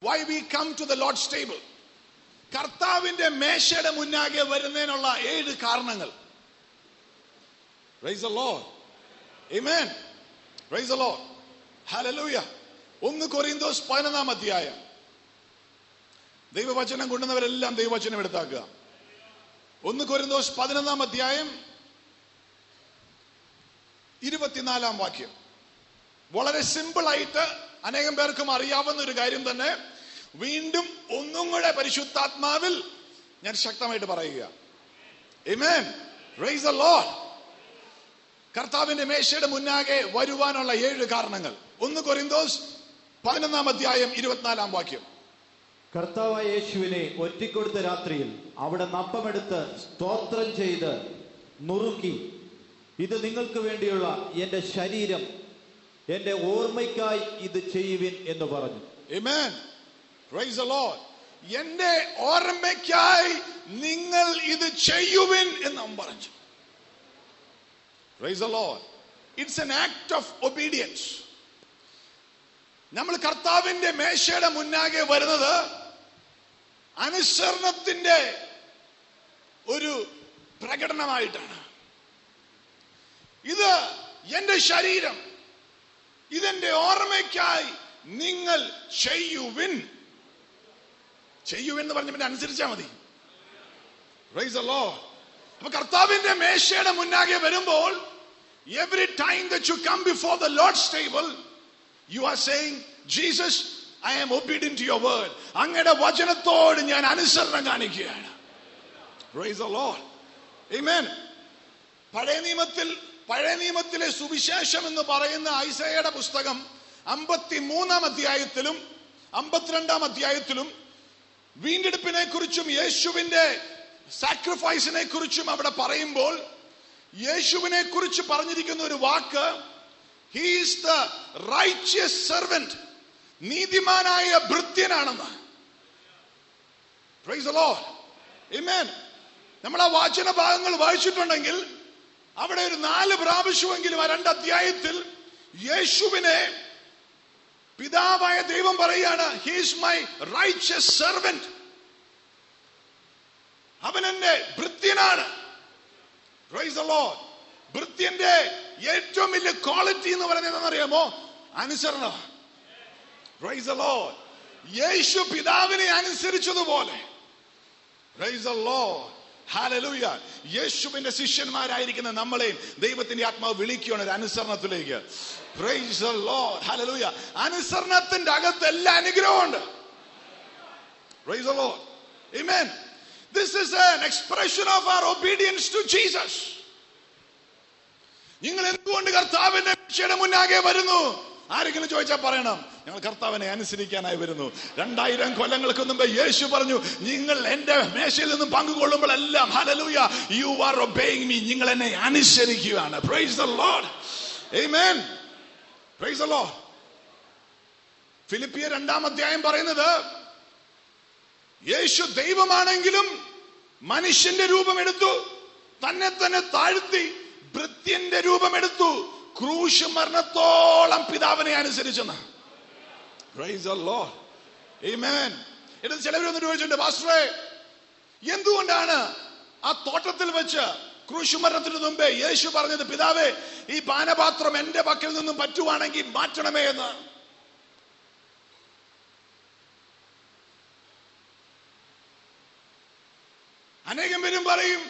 Y we come to the load stable കർത്താവിന്റെ മേശയുടെ മുന്നാകെ വരുന്നതിനുള്ള ഏഴ് കാരണങ്ങൾ Praise the Lord. Amen. Praise the Lord. Hallelujah. ഒന്ന് കൊറിന്തോസ് പതിനൊന്നാം അധ്യായം ദൈവവചനം കൊണ്ടുവന്നവരെല്ലാം ദൈവവചനം എടുത്താക്കുക ഒന്ന് കൊരിന്തോസ് പതിനൊന്നാം അധ്യായം ഇരുപത്തിനാലാം വാക്യം വളരെ സിമ്പിൾ ആയിട്ട് അനേകം പേർക്കും അറിയാവുന്ന ഒരു കാര്യം തന്നെ വീണ്ടും ഒന്നും കൂടെ പരിശുദ്ധാത്മാവിൽ ഞാൻ ശക്തമായിട്ട് പറയുക Amen. Praise the Lord. കർത്താവിന്റെ മേശയുടെ മുന്നാകെ വരുവാനുള്ള ഏഴ് കാരണങ്ങൾ ഒന്ന് കൊരിന്തോസ് പതിനൊന്നാം അധ്യായം ഇരുപത്തിനാലാം വാക്യം കർത്താവായ യേശുവിനെ ഒറ്റിക്കൊടുത്ത രാത്രിയിൽ അവിടെ നപ്പമെടുത്ത് സ്തോത്രം ചെയ്ത് നുറുക്കി ഇത് നിങ്ങൾക്ക് വേണ്ടിയുള്ള എന്റെ ശരീരം എന്റെ ഓർമ്മയ്ക്കായി ഇത് ചെയ്യുവിൻ എന്ന് പറഞ്ഞു Amen. Praise the Lord. എന്റെ ഓർമ്മയ്ക്കായി നിങ്ങൾ ഇത് ചെയ്യുവിൻ എന്ന് അവൻ പറഞ്ഞു Praise the Lord. It's an act of obedience. നമ്മൾ കർത്താവിന്റെ മേശയുടെ മുന്നാകെ വരുന്നത് അനുസരണത്തിന്റെ ഒരു പ്രകടനമായിട്ടാണ് ഇത് എന്റെ ശരീരം ഇതെന്റെ ഓർമ്മയ്ക്കായി നിങ്ങൾ ചെയ്യുവിൻ ചെയ്യുവിൻ എന്ന് പറഞ്ഞ പിന്നെ അനുസരിച്ചാ മതി Praise the Lord. അപ്പൊ കർത്താവിന്റെ മേശയുടെ മുന്നാകെ വരുമ്പോൾ every time that you come before the Lord's table you are saying Jesus I am obedient to your word അങ്ങയുടെ വചനത്തോട് ഞാൻ അനുസരണം കാണിക്കുകയാണ് Praise the Lord. Amen. പഴയ നിയമത്തിൽ പഴയ നിയമത്തിലെ സുവിശേഷം എന്ന് പറയുന്ന ഐസയുടെ പുസ്തകം അമ്പത്തി മൂന്നാം അധ്യായത്തിലും അമ്പത്തിരണ്ടാം അധ്യായത്തിലും വീണ്ടെടുപ്പിനെ കുറിച്ചും യേശുവിന്റെ സാക്രിഫൈസിനെ കുറിച്ചും അവിടെ പറയുമ്പോൾ യേശുവിനെ കുറിച്ച് പറഞ്ഞിരിക്കുന്ന ഒരു വാക്ക് ഹീസ് ദ റൈറ്റ്യസ് സെർവന്റ് നീതിമാനായ ഭൃത്യനാണെന്ന് Praise the Lord. Amen. നമ്മൾ ആ വാചന ഭാഗങ്ങൾ വായിച്ചിട്ടുണ്ടെങ്കിൽ അവിടെ ഒരു നാല് പ്രാവശ്യമെങ്കിലും ആ രണ്ട് അധ്യായത്തിൽ യേശുവിനെ പിതാവായ ദൈവം പറയുകയാണ് ഹീസ് മൈ റൈറ്റ്യസ് സെർവന്റ് അവൻ എന്റെ ഭൃത്യനാണ് Praise the Lord. ഭൃത്യന്റെ ഏറ്റവും വലിയ ക്വാളിറ്റി എന്ന് പറയുന്നത് എന്താണെന്നറിയാമോ അനുസരണം Praise the Lord. യേശു പിതാവിനെ അനുസരിച്ചതുപോലെ Praise the Lord. Hallelujah. യേശുവിന്റെ ശിഷ്യന്മാരായിരിക്കുന്ന നമ്മളെയും ദൈവത്തിന്റെ ആത്മാവ് വിളിക്കുകയാണ് ഒരു അനുസരണത്തിലേക്ക് Praise the Lord. Hallelujah. അനുസരണത്തിന്റെ അകത്ത് എല്ലാ അനുഗ്രഹമുണ്ട് Praise the Lord. Amen. This is an expression of our obedience to Jesus. നിങ്ങൾ എന്തുകൊണ്ട് കർത്താവിന്റെ രക്ഷയുടെ മുന്നാകെ വരുന്നു ആരെങ്കിലും ചോദിച്ചാൽ പറയണം ഞങ്ങൾ കർത്താവിനെ അനുസരിക്കാനായി വരുന്നു രണ്ടായിരം കൊല്ലങ്ങൾക്ക് മുമ്പ് യേശു പറഞ്ഞു നിങ്ങൾ എന്റെ മേശയിൽ നിന്നും പങ്കുകൊള്ളുമ്പോഴെല്ലാം hallelujah you are obeying me നിങ്ങൾ എന്നെ അനുസരിക്കുകയാണ് praise the Lord amen praise the Lord ഫിലിപ്പിയ രണ്ടാം അധ്യായം പറയുന്നത് യേശു ദൈവമാണെങ്കിലും മനുഷ്യന്റെ രൂപമെടുത്തു തന്നെ തന്നെ താഴ്ത്തി ഭൃത്യന്റെ രൂപമെടുത്തു ക്രൂശ് മരണത്തോളം പിതാവിനെ അനുസരിച്ചെന്ന് Praise the Lord. Amen. ഇത് ചിലവരൊന്നും ചോദിച്ചിട്ടുണ്ട് പാസ്റ്ററെ എന്തുകൊണ്ടാണ് ആ തോട്ടത്തിൽ വെച്ച് ക്രൂശ് മരണത്തിന് മുമ്പേ യേശു പറഞ്ഞത് പിതാവേ ഈ പാനപാത്രം എന്റെ പക്കൽ നിന്നും പറ്റുവാണെങ്കിൽ മാറ്റണമേ എന്ന് അനേകം പേരും പറയും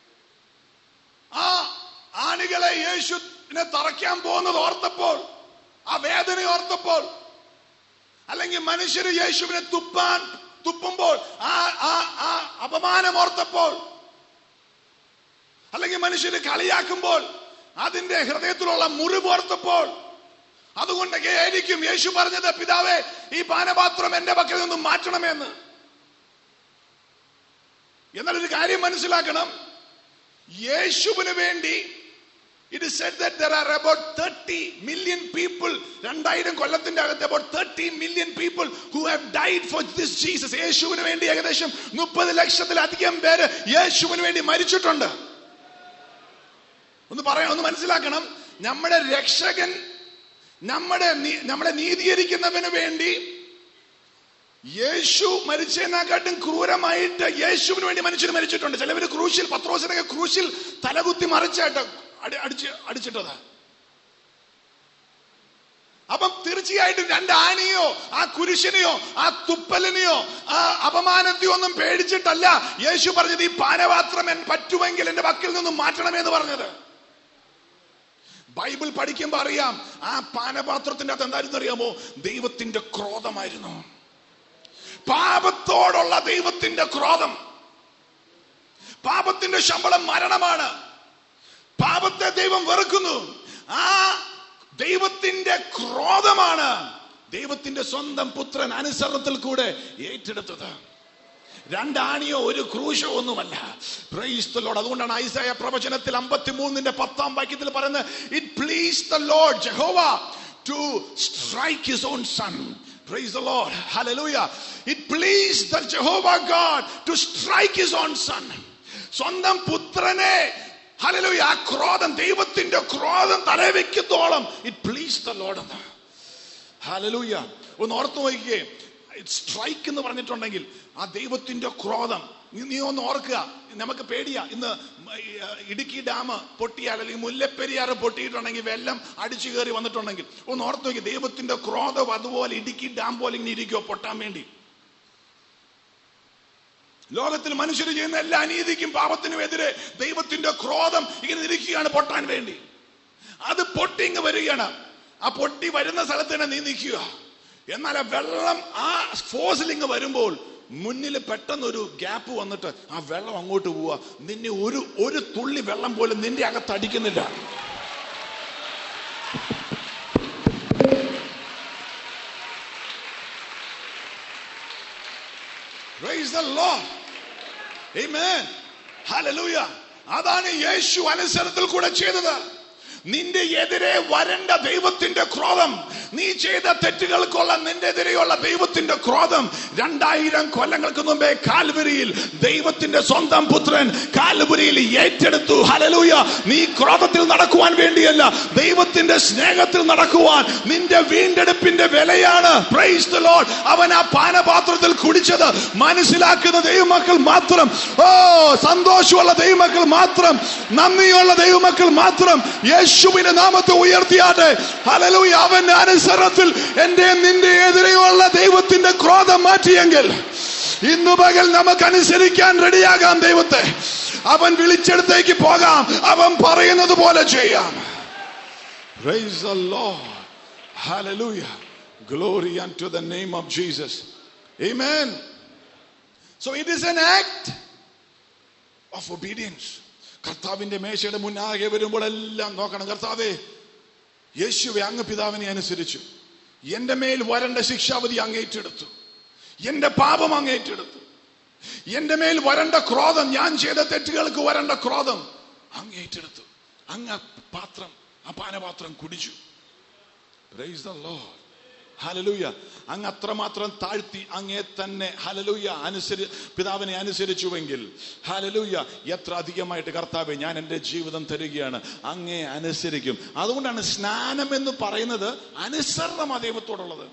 ആ ആണികളെ യേശുവിനെ തറയ്ക്കാൻ പോകുന്നത് ഓർത്തപ്പോൾ ആ വേദന ഓർത്തപ്പോൾ അല്ലെങ്കിൽ മനുഷ്യര് യേശുവിനെ തുപ്പാൻ തുപ്പുമ്പോൾ ആ ആ ആ അപമാനം ഓർത്തപ്പോൾ അല്ലെങ്കിൽ മനുഷ്യര് കളിയാക്കുമ്പോൾ അതിന്റെ ഹൃദയത്തിലുള്ള മുറിവ് ഓർത്തപ്പോൾ അതുകൊണ്ട് ആയിരിക്കും യേശു പറഞ്ഞത് പിതാവേ ഈ പാനപാത്രം എന്റെ പക്കൽ നിന്നും മാറ്റണമെന്ന് എന്നാൽ ഒരു കാര്യം മനസ്സിലാക്കണം യേശുവിന് വേണ്ടി it said that there are about 30 million people രണ്ടായിരം കൊല്ലത്തിന്റെ അകത്ത് about 30 million people who have died for this Jesus യേശുവിന് വേണ്ടി ഏകദേശം മുപ്പത് ലക്ഷത്തിലധികം പേര് യേശുവിന് വേണ്ടി മരിച്ചിട്ടുണ്ട് ഒന്ന് പറയാം ഒന്ന് മനസ്സിലാക്കണം നമ്മുടെ രക്ഷകൻ നമ്മുടെ നീ- നമ്മളെ നീതീകരിക്കുന്നവന് വേണ്ടി യേശു മരിച്ചതിനെക്കാട്ടും ക്രൂരമായിട്ട് യേശുവിന് വേണ്ടി മനുഷ്യർ മരിച്ചിട്ടുണ്ട് ചിലവര് ക്രൂശിൽ പത്രോസിനൊക്കെ ക്രൂശിൽ തലകുത്തി മറിച്ചായിട്ട് അടി- അടിച്ച് അടിച്ചിട്ടതാ അപ്പം തീർച്ചയായിട്ടും രണ്ട് ആണിയോ ആ കുരിശിനെയോ ആ തുപ്പലിനെയോ ആ അപമാനത്തെയോ ഒന്നും പേടിച്ചിട്ടല്ല യേശു പറഞ്ഞത് ഈ പാനപാത്രം എൻ പറ്റുമെങ്കിൽ എന്റെ വക്കിൽ നിന്നും മാറ്റണമെന്ന് പറഞ്ഞത് ബൈബിൾ പഠിക്കുമ്പോ അറിയാം ആ പാനപാത്രത്തിന്റെ അകത്ത് എന്തായിരുന്നു അറിയാമോ ദൈവത്തിന്റെ ക്രോധമായിരുന്നു പാപത്തോടുള്ള ദൈവത്തിന്റെ ക്രോധം പാപത്തിന്റെ ശമ്പളം മരണമാണ് പാപത്തെ ദൈവം വെറുക്കുന്നു ആ ദൈവത്തിന്റെ ക്രോധമാണ് ദൈവത്തിന്റെ സ്വന്തം പുത്രൻ അനുസരണത്തിൽ കൂടെ ഏറ്റെടുത്തത് രണ്ടാണിയോ ഒരു ക്രൂശോ ഒന്നുമല്ല Praise the Lord. അതുകൊണ്ടാണ് ഐസായ പ്രവചനത്തിൽ അമ്പത്തി മൂന്നിന്റെ പത്താം വാക്യത്തിൽ പറയുന്നത് it please the Lord Jehovah to strike his own son Praise the Lord. Hallelujah. It pleased the Jehovah God to strike his own son. സ്വന്തം പുത്രനെ ഹലലൂയ ആ ക്രോധം ദൈവത്തിന്റെ ക്രോധം തലവെക്കത്തോളം ഇറ്റ് പ്ലീസ് ദ ലോഡ് എന്ന് ഹലലൂയ ഒന്ന് ഓർത്തു നോക്കിക്കേ സ്ട്രൈക്ക് എന്ന് പറഞ്ഞിട്ടുണ്ടെങ്കിൽ ആ ദൈവത്തിന്റെ ക്രോധം നീ- നീ ഒന്ന് ഓർക്കുക നമുക്ക് പേടിയാ ഇന്ന് മ- ഈ, ആ, ഇടുക്കി ഡാം പൊട്ടിയാൽ അല്ലെങ്കിൽ മുല്ലപ്പെരിയാർ പൊട്ടിയിട്ടുണ്ടെങ്കിൽ വെള്ളം അടിച്ചു കയറി വന്നിട്ടുണ്ടെങ്കിൽ ഒന്ന് ഓർത്ത് നോക്കി ദൈവത്തിന്റെ ക്രോധം അതുപോലെ ഇടുക്കി ഡാം പോലെ ഇങ്ങനെ ഇരിക്കുമോ പൊട്ടാൻ വേണ്ടി ലോകത്തിൽ മനുഷ്യർ ചെയ്യുന്ന എല്ലാ അനീതിക്കും പാപത്തിനും എതിരെ ദൈവത്തിന്റെ ക്രോധം ഇങ്ങനെ ഇരിക്കുകയാണ് പൊട്ടാൻ വേണ്ടി അത് പൊട്ടിങ് വരികയാണ് ആ പൊട്ടി വരുന്ന സ്ഥലത്ത് തന്നെ നീ നിൽക്കുക എന്നാൽ ആ വെള്ളം ആ ഫോഴ്സിലിങ് വരുമ്പോൾ മുന്നിൽ പെട്ടെന്ന് ഒരു ഗ്യാപ്പ് വന്നിട്ട് ആ വെള്ളം അങ്ങോട്ട് പോവുക നിന്നെ ഒരു ഒരു തുള്ളി വെള്ളം പോലും നിന്റെ അകത്ത് അടിക്കുന്നില്ല Praise the Lord. Amen. Hallelujah. അതാണ് യേശു അനുസരണത്തിൽ കൂടെ ചെയ്തത് നിന്റെ എതിരെ വരണ്ട ദൈവത്തിന്റെ ക്രോധം നീ ചെയ്ത തെറ്റുകൾക്കുള്ള നിന്റെ എതിരെയുള്ള ദൈവത്തിന്റെ ക്രോധം രണ്ടായിരം കൊല്ലങ്ങൾക്ക് മുമ്പേ കാൽവരിയിൽ ദൈവത്തിന്റെ സ്വന്തം പുത്രൻ കാൽവരിയിൽ ഏറ്റെടുത്തു ഹലലൂയ നീ ക്രോധത്തിൽ നടക്കുവാൻ വേണ്ടിയല്ല ദൈവത്തിന്റെ സ്നേഹത്തിൽ നടക്കുവാൻ നിന്റെ വീണ്ടെടുപ്പിന്റെ വിലയാണ് പ്രൈസ് ദ ലോർഡ് അവൻ ആ പാനപാത്രത്തിൽ കുടിച്ചത് മനസ്സിലാക്കുന്ന ദൈവമക്കൾ മാത്രം ഓ സന്തോഷമുള്ള ദൈവമക്കൾ മാത്രം നന്ദിയുള്ള ദൈവമക്കൾ മാത്രം യേശുവിന്റെ നാമത്തെ ഉയർത്തിയാട്ടെ ഹലലൂയ അവന്റെ അനുസരണത്തിൽ എന്റെ നിന്റെ എതിരെയുള്ള ദൈവത്തിന്റെ ക്രോധം മാറ്റിയെങ്കിൽ ഇന്നു പകൽ നമുക്ക് അനുസരിക്കാൻ റെഡിയാകാം ദൈവത്തെ അവൻ വിളിച്ചെടുത്തേക്ക് പോകാം അവൻ പറയുന്നത് പോലെ ചെയ്യാം Praise the Lord. Hallelujah. Glory unto the name of Jesus. Amen. So it is an act of obedience. കർത്താവിന്റെ മേശയുടെ മുന്നാകെ വരുമ്പോൾ എല്ലാം നോക്കണം കർത്താവേ യേശുവെ അങ്ങ് പിതാവിനെ അനുസരിച്ചു എന്റെ മേൽ വരണ്ട ശിക്ഷാവധി അങ്ങേറ്റെടുത്തു എന്റെ പാപം അങ്ങേറ്റെടുത്തു എന്റെ മേൽ വരണ്ട ക്രോധം ഞാൻ ചെയ്ത തെറ്റുകൾക്ക് വരണ്ട ക്രോധം അങ്ങേറ്റെടുത്തു അങ്ങ് ആ പാത്രം ആ പാനപാത്രം കുടിച്ചു Praise the Lord. ഹലലൂയ അങ്ങ് അത്രമാത്രം താഴ്ത്തി അങ്ങേ തന്നെ ഹലലൂയ അനുസരി പിതാവിനെ അനുസരിച്ചുവെങ്കിൽ ഹലലൂയ എത്ര അധികമായിട്ട് കർത്താവെ ഞാൻ എൻ്റെ ജീവിതം തരികയാണ് അങ്ങേ അനുസരിക്കും അതുകൊണ്ടാണ് സ്നാനം എന്ന് പറയുന്നത് അനുസരണം ആ ദൈവത്തോടുള്ളത്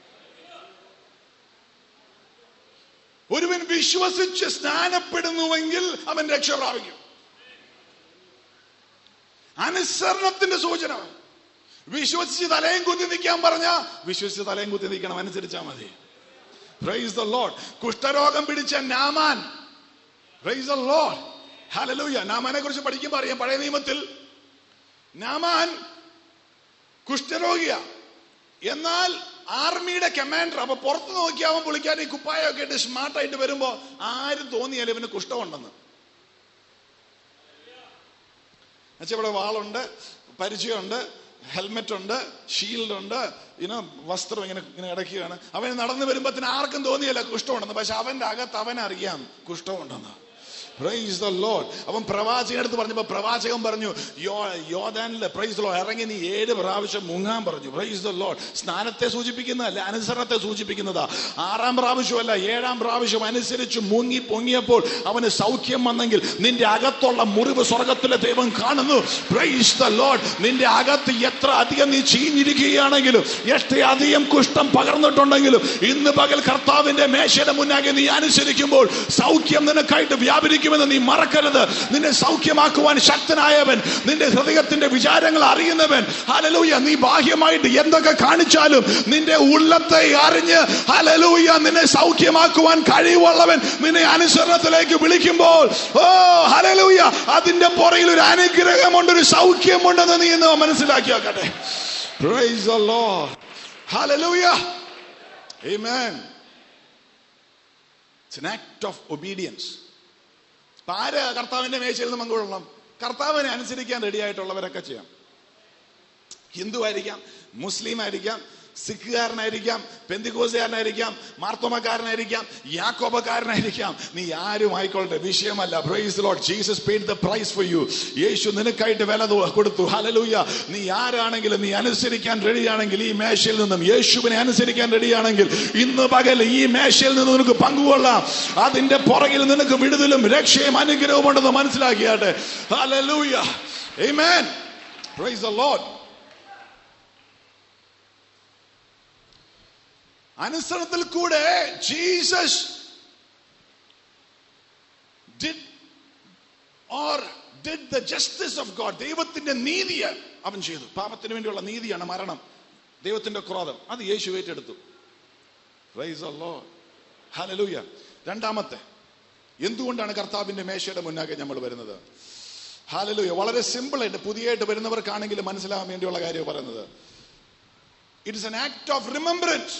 ഒരുവൻ വിശ്വസിച്ച് സ്നാനപ്പെടുന്നുവെങ്കിൽ അവൻ രക്ഷ പ്രാപിക്കും അനുസരണത്തിന്റെ സൂചന വിശ്വസിച്ച് തലയും കുത്തി നിൽക്കാൻ പറഞ്ഞ വിശ്വസിച്ച് തലയും കുത്തി നിൽക്കണം അനുസരിച്ചാ മതി പ്രൈസ് ദ ലോഡ് കുഷ്ഠരോഗം പിടിച്ച Naaman praise the Lord hallelujah നാമാനെ കുറിച്ച് പഠിക്കുമ്പോൾ അറിയാം പഴയ നിയമത്തിൽ നാമാൻ കുഷ്ഠരോഗിയ എന്നാൽ ആർമിയുടെ കമാൻഡർ അപ്പൊ പുറത്ത് നോക്കിയാൽ അവൻ പുള്ളിക്കാരൻ ഈ കുപ്പായൊക്കെ ഇട്ട് സ്മാർട്ടായിട്ട് വരുമ്പോ ആരും തോന്നിയാലും ഇവന് കുഷ്ഠമുണ്ടെന്ന് എന്നുവെച്ചാൽ ഇവിടെ വാളുണ്ട് പരിചയമുണ്ട് ഹെൽമെറ്റ് ഉണ്ട് ഷീൽഡ് ഉണ്ട് ഇനോ വസ്ത്രം ഇങ്ങനെ ഇങ്ങനെ ഇടയ്ക്കുകയാണ് അവൻ നടന്നു വരുമ്പോഴത്തിന് ആർക്കും തോന്നിയല്ല കുഷ്ഠമുണ്ടെന്ന് പക്ഷെ അവന്റെ അകത്ത് അവനറിയാം കുഷ്ഠമുണ്ടെന്ന് പ്രൈസ് ദ ലോഡ് അവൻ പ്രവാചകൻ അടുത്ത് പറഞ്ഞപ്പോ പ്രവാചകൻ പറഞ്ഞു യോ യോദാനിലെ പ്രൈസ് ദ ലോഡ് ഇറങ്ങി നീ ഏഴ് പ്രാവശ്യം മുങ്ങാൻ പറഞ്ഞു പ്രൈസ് ദ ലോഡ് സ്നാനത്തെ സൂചിപ്പിക്കുന്നതല്ല അനുസരണത്തെ സൂചിപ്പിക്കുന്നതാ ആറാം പ്രാവശ്യമല്ല ഏഴാം പ്രാവശ്യം അനുസരിച്ച് മുങ്ങി പൊങ്ങിയപ്പോൾ അവന് സൗഖ്യം വന്നെങ്കിൽ നിന്റെ അകത്തുള്ള മുറിവ് സ്വർഗത്തിലെ ദൈവം കാണുന്നു പ്രൈസ് ദ ലോഡ് നിന്റെ അകത്ത് എത്ര അധികം നീ ചീഞ്ഞിരിക്കുകയാണെങ്കിലും എത്ര അധികം കുഷ്ഠം പകർന്നിട്ടുണ്ടെങ്കിലും ഇന്ന് പകൽ കർത്താവിന്റെ മേശയുടെ മുന്നാകെ നീ അനുസരിക്കുമ്പോൾ സൗഖ്യം നിനക്കായിട്ട് വ്യാപരിക്കുമെന്ന് നീ മറക്കരുത് നിന്നെ സൗഖ്യമാക്കുവാൻ ശക്തനായവൻ നിന്റെ ഹൃദയത്തിന്റെ വിചാരങ്ങൾ അറിയുന്നവൻ ഹലലൂയ നീ ബാഹ്യമായിട്ട് എന്തൊക്കെ കാണിച്ചാലും നിന്റെ ഉള്ളത്തെ അറിഞ്ഞ് ഹലലൂയ നിന്നെ സൗഖ്യമാക്കുവാൻ കഴിവുള്ളവൻ നിന്നെ അനുസരണത്തിലേക്ക് വിളിക്കുമ്പോൾ ഓ ഹലലൂയ അതിന്റെ പുറകിൽ ഒരു അനുഗ്രഹമുണ്ട് ഒരു സൗഖ്യമുണ്ടെന്ന് നീ ഇന്ന് മനസ്സിലാക്കി വെക്കട്ടെ Praise the Lord. Hallelujah. Amen. It's an act of obedience. അപ്പൊ ആര് കർത്താവിന്റെ മേശയിൽ നിന്ന് പങ്കുകൊള്ളണം കർത്താവിനെ അനുസരിക്കാൻ റെഡി ആയിട്ടുള്ളവരൊക്കെ ചെയ്യാം ഹിന്ദു ആയിരിക്കാം മുസ്ലിം ആയിരിക്കാം സിഖുകാരനായിരിക്കാം പെന്തിക്കോസുകാരനായിരിക്കാം മാർത്തോമക്കാരനായിരിക്കാം യാക്കോബക്കാരനായിരിക്കാം നീ ആരും ആയിക്കോട്ടെ വിഷയമല്ല praise Lord Jesus paid the price for you യേശു നിനക്കായിട്ട് വില തു- കൊടുത്തു ഹലലൂയ നീ ആരാണെങ്കിലും നീ അനുസരിക്കാൻ റെഡിയാണെങ്കിൽ ഈ മേശയിൽ നിന്നും യേശുവിനെ അനുസരിക്കാൻ റെഡിയാണെങ്കിൽ ഇന്ന് പകൽ ഈ മേശയിൽ നിന്ന് നിനക്ക് പങ്കുകൊള്ളാം അതിന്റെ പുറകിൽ നിനക്ക് വിടുതലും രക്ഷയും അനുഗ്രഹവും ഉണ്ടെന്ന് മനസ്സിലാക്കിയാട്ടെ ഹലലൂയ Amen. Praise the Lord. അനുസരണത്തിൽ കൂടെ Jesus did or did the justice of God ദൈവത്തിന്റെ നീതി അവൻ ചെയ്തു പാപത്തിന് വേണ്ടിയുള്ള നീതിയാണ് മരണം ദൈവത്തിന്റെ ക്രോധം അത് യേശു ഏറ്റെടുത്തു Praise the Lord. Hallelujah. രണ്ടാമത്തെ എന്തുകൊണ്ടാണ് കർത്താവിന്റെ മേശയുടെ മുന്നാകെ നമ്മൾ വരുന്നത് ഹാലലൂയ വളരെ സിമ്പിൾ ആയിട്ട് പുതിയതായിട്ട് വരുന്നവർക്കാണെങ്കിലും മനസ്സിലാവാൻ വേണ്ടിയുള്ള കാര്യം പറയുന്നത് it is an act of remembrance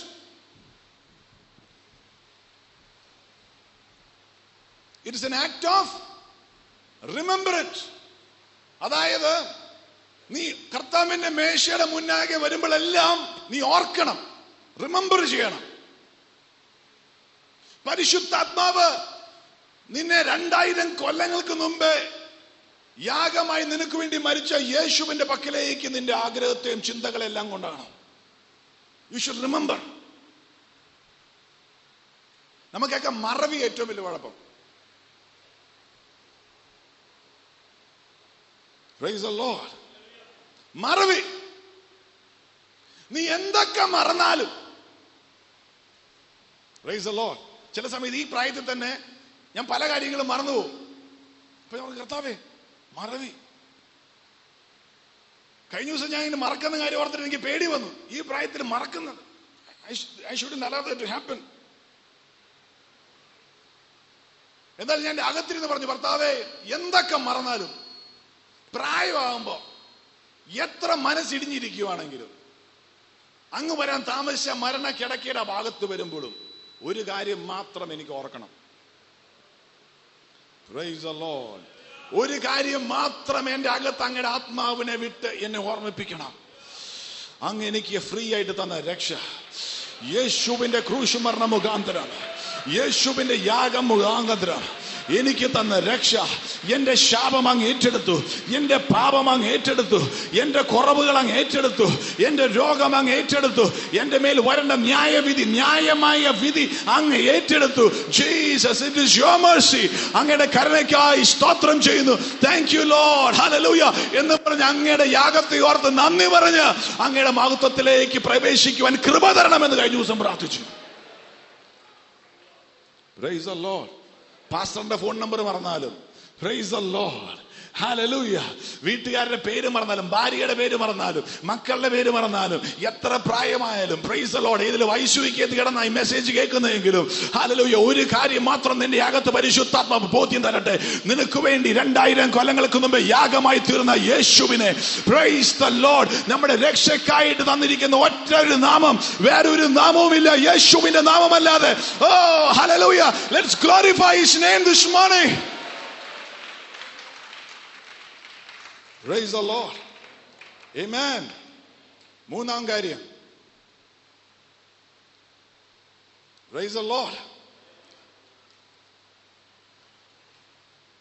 it is an act of remembrance അതായത് നീ കർത്താവിന്റെ മേശയുടെ മുന്നാകെ വരുമ്പോഴെല്ലാം നീ ഓർക്കണം റിമെമ്പർ ചെയ്യണം പരിശുദ്ധാത്മാവ് നിന്നെ രണ്ടായിരം കൊല്ലങ്ങൾക്ക് മുമ്പേ യാഗമായി നിനക്ക് വേണ്ടി മരിച്ച യേശുവിന്റെ പക്കലേക്ക് നിന്റെ ആഗ്രഹത്തെയും ചിന്തകളെല്ലാം കൊണ്ടാണ് യു ഷുഡ് റിമെമ്പർ നമുക്കൊക്കെ മറവി ഏറ്റവും വലിയ കുഴപ്പം Praise the Lord. മറവി നീ എന്തൊക്കെ മറന്നാലും Praise the Lord. ചില സമയത്ത് ഈ പ്രായത്തിൽ തന്നെ ഞാൻ പല കാര്യങ്ങളും മറന്നുപോകും അപ്പൊ ഞാൻ പറഞ്ഞു, കർത്താവേ മറവി കഴിഞ്ഞ ദിവസം ഞാൻ ഇങ്ങനെ മറക്കുന്ന കാര്യം ഓർത്തിട്ട് എനിക്ക് പേടി വന്നു ഈ പ്രായത്തിൽ മറക്കുന്നത് I should allow that to happen എന്നാൽ ഞാൻ അകത്തിരുന്ന് പറഞ്ഞു ഭർത്താവേ എന്തൊക്കെ മറന്നാലും പ്രായമാകുമ്പോ എത്ര മനസ്സിടിഞ്ഞിരിക്കുവാണെങ്കിലും അങ്ങ് വരാൻ താമസിച്ച മരണ കിടക്കയുടെ ഭാഗത്ത് വരുമ്പോഴും ഒരു കാര്യം മാത്രം എനിക്ക് ഓർക്കണം Praise the Lord. ഒരു കാര്യം മാത്രം എന്റെ അകത്ത് അങ്ങയുടെ ആത്മാവിനെ വിട്ട് എന്നെ ഓർമ്മിപ്പിക്കണം അങ്ങ് എനിക്ക് ഫ്രീ ആയിട്ട് തന്ന രക്ഷ യേശുവിന്റെ ക്രൂശ് മരണ മുഖാന്തരം യേശുവിന്റെ യാഗം മുഖാന്തരം എനിക്ക് തന്ന രക്ഷ എന്റെ ശാപം അങ്ങ് ഏറ്റെടുത്തു എന്റെ പാപം അങ്ങ് ഏറ്റെടുത്തു എന്റെ കുറവുകൾ അങ്ങ് ഏറ്റെടുത്തു എന്റെ രോഗം അങ്ങ് ഏറ്റെടുത്തു എന്റെ മേൽ വരേണ്ട ന്യായവിധി ന്യായമായ വിധി അങ്ങ് ഏറ്റെടുത്തു Jesus it is your mercy അങ്ങയുടെ കരുണയ്ക്കായി സ്തോത്രം ചെയ്യുന്നു താങ്ക് യു ലോഡ് ഹല്ലേലൂയ എന്ന് പറഞ്ഞ് അങ്ങയുടെ യാഗത്തെ ഓർത്ത് നന്ദി പറഞ്ഞ് അങ്ങയുടെ മഹത്വത്തിലേക്ക് പ്രവേശിക്കുവാൻ കൃപ തരണമെന്ന് കഴിഞ്ഞ ദിവസം പ്രാർത്ഥിച്ചു Praise the Lord. പാസ്റ്ററിന്റെ ഫോൺ നമ്പർ മറന്നാലും പ്രൈസ് ദ ലോർഡ് ഹല്ലേലൂയ വീട്ടുകാരുടെ പേര് മറന്നാലും ഭാര്യയുടെ പേര് മറന്നാലും മക്കളുടെ പേര് മറന്നാലും എത്ര പ്രായമായാലും പ്രൈസ് ദ ലോർഡ് ഏതിലും ഐശ്വര്യത്ത് കിടന്ന ഈ മെസ്സേജ് കേൾക്കുന്നതെങ്കിലും ഹല്ലേലൂയ ഒരു കാര്യം മാത്രം നിന്റെ അകത്ത് പരിശുദ്ധാത്മാവ് ബോധ്യം തരട്ടെ നിനക്ക് വേണ്ടി രണ്ടായിരം കൊല്ലങ്ങൾക്ക് മുമ്പ് യാഗമായി തീർന്ന യേശുവിനെ പ്രൈസ് ദ ലോർഡ് നമ്മുടെ രക്ഷക്കായിട്ട് തന്നിരിക്കുന്ന ഒറ്റ ഒരു നാമം വേറൊരു നാമവുമില്ല യേശുവിന്റെ നാമമല്ലാതെ oh hallelujah let's glorify his name this morning Praise the Lord. Amen. മൂന്നാം കാര്യം Praise the Lord.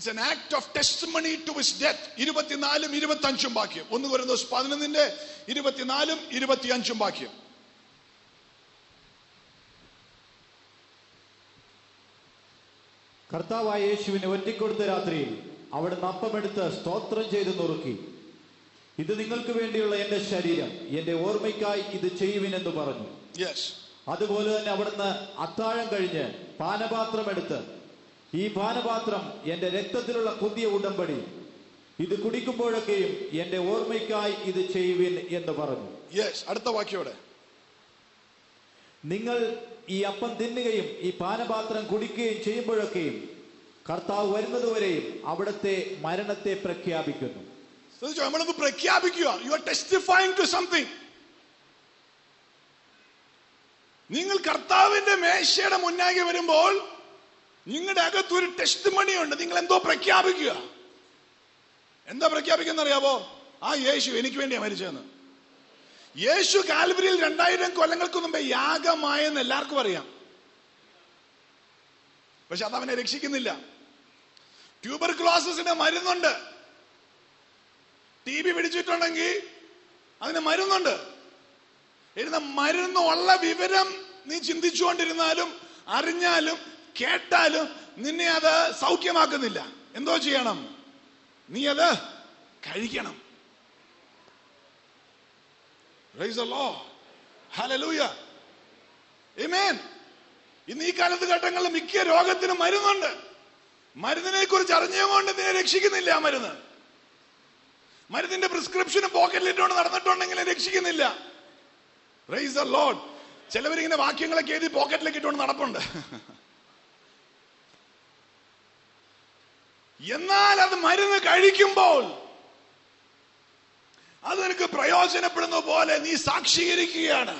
It's an act of test to his death ഇരുപത്തിനാലും ഇരുപത്തി അഞ്ചും വാക്യം ഒന്ന് വരുന്ന പതിനൊന്നിന്റെ ഇരുപത്തിനാലും ഇരുപത്തി അഞ്ചും വാക്യം കർത്താവായ യേശുവിനെ ഒറ്റിക്കൊടുത്ത രാത്രിയിൽ അവിടുന്ന് അപ്പമെടുത്ത് സ്തോത്രം ചെയ്ത് നുറുക്കി ഇത് നിങ്ങൾക്ക് വേണ്ടിയുള്ള എന്റെ ശരീരം എന്റെ ഓർമ്മയ്ക്കായി ഇത് ചെയ്യുവിനെന്ന് പറഞ്ഞു യെസ് അതുപോലെ തന്നെ അവിടുന്ന് അത്താഴം കഴിഞ്ഞ് പാനപാത്രം എടുത്ത് ഈ പാനപാത്രം എന്റെ രക്തത്തിലുള്ള പുതിയ ഉടമ്പടി ഇത് കുടിക്കുമ്പോഴൊക്കെയും എന്റെ ഓർമ്മയ്ക്കായി ഇത് ചെയ്യുവിൻ എന്ന് പറഞ്ഞു യെസ് അടുത്ത വാക്യോടെ നിങ്ങൾ ഈ അപ്പം തിന്നുകയും ഈ പാനപാത്രം കുടിക്കുകയും ചെയ്യുമ്പോഴൊക്കെയും കർത്താവ് വരുന്നതുവരെയും അവിടുത്തെ മരണത്തെ പ്രഖ്യാപിക്കുന്നു ശ്രദ്ധിച്ചോ നമ്മളത് പ്രഖ്യാപിക്കുക you are testifying to something നിങ്ങൾ കർത്താവിന്റെ മേശയുടെ മുന്നാകെ വരുമ്പോൾ നിങ്ങളുടെ അകത്ത് ഒരു ടെസ്റ്റ് മണിയുണ്ട് നിങ്ങൾ എന്തോ പ്രഖ്യാപിക്കുക എന്താ പ്രഖ്യാപിക്കുന്ന അറിയാവോ ആ യേശു എനിക്ക് വേണ്ടിയാ മരിച്ചതെന്ന് യേശു കാൽവരിയിൽ രണ്ടായിരം കൊല്ലങ്ങൾക്ക് മുമ്പേ യാഗമായെന്ന് എല്ലാവർക്കും അറിയാം പക്ഷെ അത് അവനെ രക്ഷിക്കുന്നില്ല ട്യൂബർ ക്ലോസസിന് മരുന്നുണ്ട് ടി ബി പിടിച്ചിട്ടുണ്ടെങ്കിൽ അതിന് മരുന്നുണ്ട് എഴുന്ന മരുന്നുള്ള വിവരം നീ ചിന്തിച്ചുകൊണ്ടിരുന്നാലും അറിഞ്ഞാലും കേട്ടാലും നിന്നെ അത് സൗഖ്യമാക്കുന്നില്ല എന്തോ ചെയ്യണം നീ അത് കഴിക്കണം Praise the Lord. Hallelujah. Amen. ഇന്ന് ഈ കാലത്ത് ഘട്ടങ്ങളിൽ മിക്ക രോഗത്തിനും മരുന്നുണ്ട് മരുന്നിനെ കുറിച്ച് അറിഞ്ഞുകൊണ്ട് നിന്നെ രക്ഷിക്കുന്നില്ല ആ മരുന്ന് മരുന്നിന്റെ പ്രിസ്ക്രിപ്ഷനും പോക്കറ്റിലിട്ടുകൊണ്ട് നടന്നിട്ടുണ്ടെങ്കിൽ രക്ഷിക്കുന്നില്ല പ്രൈസ് ദ ലോഡ് ചിലവരിങ്ങനെ വാക്യങ്ങളൊക്കെ എഴുതി പോക്കറ്റിലേക്ക് ഇട്ടുകൊണ്ട് നടപ്പുണ്ട് എന്നാൽ അത് മരുന്ന് കഴിക്കുമ്പോൾ അത് നിനക്ക് പ്രയോജനപ്പെടുന്ന പോലെ നീ സാക്ഷീകരിക്കുകയാണ്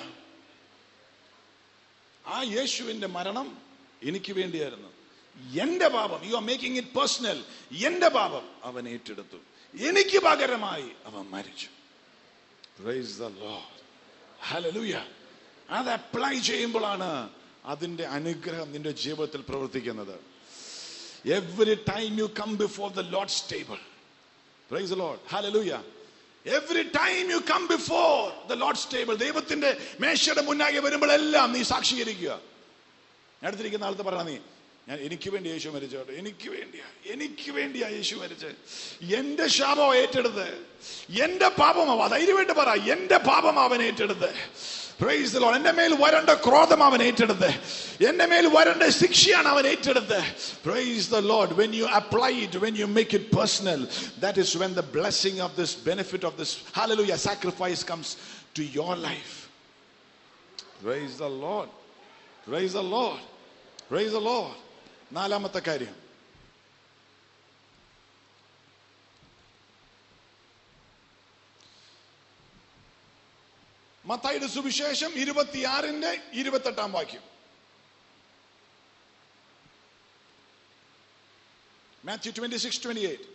ആ യേശുവിന്റെ മരണം എനിക്ക് വേണ്ടിയായിരുന്നു എന്റെ പാപം you are making it personal എന്റെ പാപം അവൻ ഏറ്റെടുത്തു എനിക്ക് പകരമായി അവൻ മരിച്ചു Praise the Lord. Hallelujah. അത് അപ്ലൈ ചെയ്യുമ്പോഴാണ് അതിന്റെ അനുഗ്രഹം നിന്റെ ജീവിതത്തിൽ പ്രവർത്തിക്കുന്നത് every time you come before the load table praise the Lord hallelujah every time you come before the load table ദൈവത്തിന്റെ മേശയുടെ മുന്നാകെ വരുമ്പോഴെല്ലാം നീ സാക്ഷീകരിക്കുക ഞാൻ അടുത്തിരിക്കുന്ന ആളത്ത് പറയണം നീ ഞാൻ എനിക്ക് വേണ്ടി യേശു മരിച്ചു കേട്ടോ എനിക്ക് വേണ്ടിയാ എനിക്ക് വേണ്ടിയാ യേശു മരിച്ചത് എന്റെ ശാപം ഏറ്റെടുത്ത് എന്റെ പാപമാവാ ധൈര്യമായിട്ട് പറ എന്റെ പാപം അവൻ ഏറ്റെടുത്ത് Praise the Lord. എന്റെ മേൽ വരണ്ട ക്രോധം അവൻ ഏറ്റെടുത്ത് എന്റെ മേൽ വരണ്ട ശിക്ഷയാണ് അവൻ ഏറ്റെടുത്ത് praise the Lord when you apply it when you make it personal that is when the blessing of this benefit of this hallelujah sacrifice comes to your life praise the Lord praise the Lord praise the Lord നാലാമത്തെ കാര്യം മത്തായിയുടെ സുവിശേഷം ഇരുപത്തിയാറിന്റെ ഇരുപത്തെട്ടാം വാക്യം Matthew twenty six twenty eight